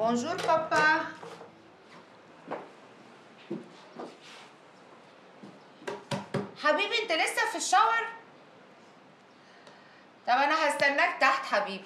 بونجور بابا حبيبي انت لسه في الشاور طب انا هستناك تحت حبيبي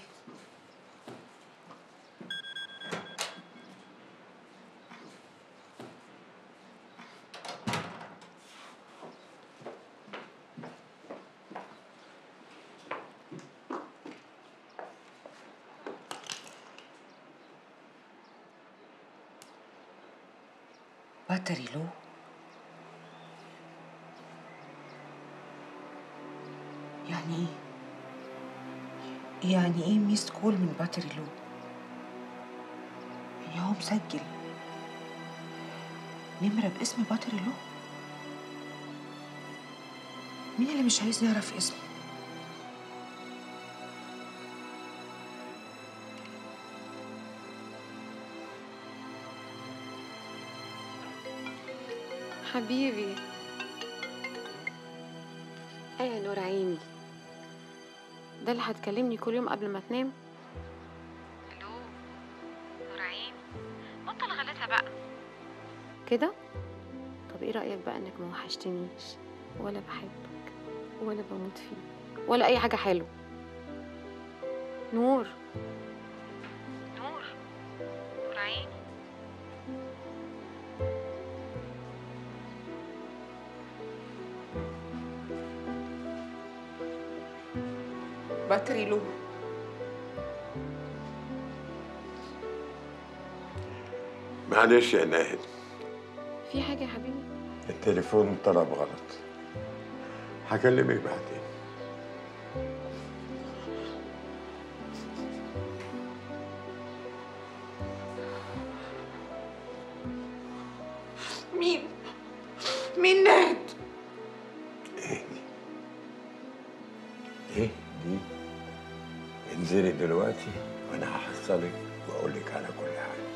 باتري لو يعني ايه يعني ايه ميس كول من باتري لو يعني هو مسجل نمرة باسم باتري لو مين اللي مش عايز يعرف اسمه حبيبي ايه يا نور عيني ده اللي هتكلمني كل يوم قبل ما تنام الو نور عيني بطل غلاسه بقى كده طب ايه رايك بقى انك ما وحشتنيش ولا بحبك ولا بموت فيك ولا اي حاجه حلوه نور نور نور عيني باتري لو معلش يا ناهد في حاجه يا حبيبي التليفون طلب غلط هكلمك بعدين مين مين نهد ايه دي ايه دي انزلي دلوقتي وانا هحصلك واقول لك على كل حاجه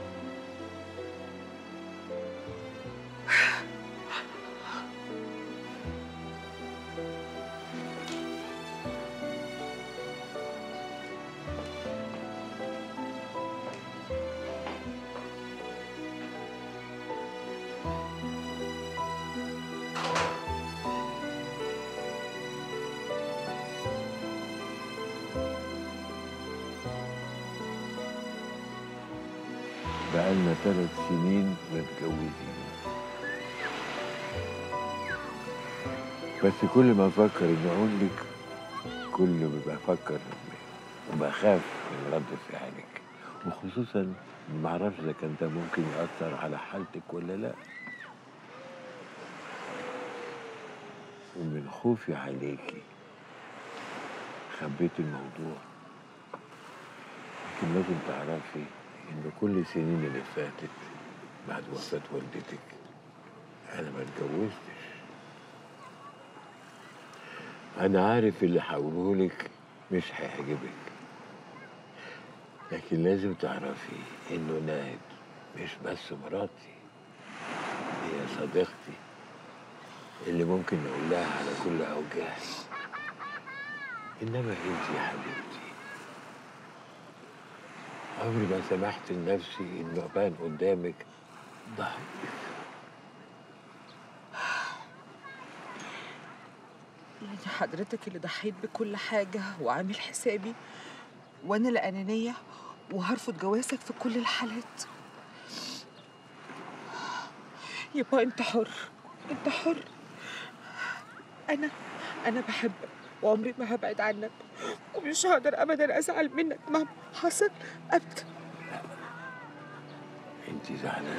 بقالنا ثلاث سنين متجوزين بس كل ما افكر اني اقول لك كل ما بفكر وبخاف من رد فعلك وخصوصا ما اعرفش اذا كان ده ممكن ياثر على حالتك ولا لا ومن خوفي عليكي خبيت الموضوع لكن لازم تعرفي ان كل السنين اللي فاتت بعد وفاة والدتك انا ما اتجوزتش انا عارف اللي هقوله لك مش هيعجبك لكن لازم تعرفي انه ناهد مش بس مراتي هي صديقتي اللي ممكن اقول لها على كل اوجاعي انما انت يا حبيبتي عمري ما سمحت لنفسي انه ابان قدامك ضعيف يعني حضرتك اللي ضحيت بكل حاجة وعامل حسابي وأنا اللي أنانية وهرفض جوازك في كل الحالات يبقى أنت حر أنت حر أنا أنا بحبك وعمري ما هبعد عنك ومش هقدر أبدا أزعل منك مهما حصل أبدا انت زعلانه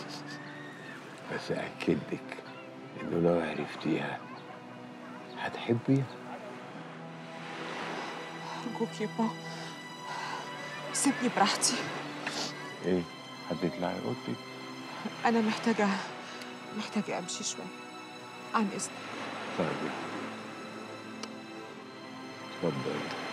بس اكدك انه لو عرفتيها هتحبيها أرجوك يابا سيبني براحتي ايه هتطلعي اوضتك أنا محتاجة محتاجة أمشي شوية عن إذنك طيب اتفضلي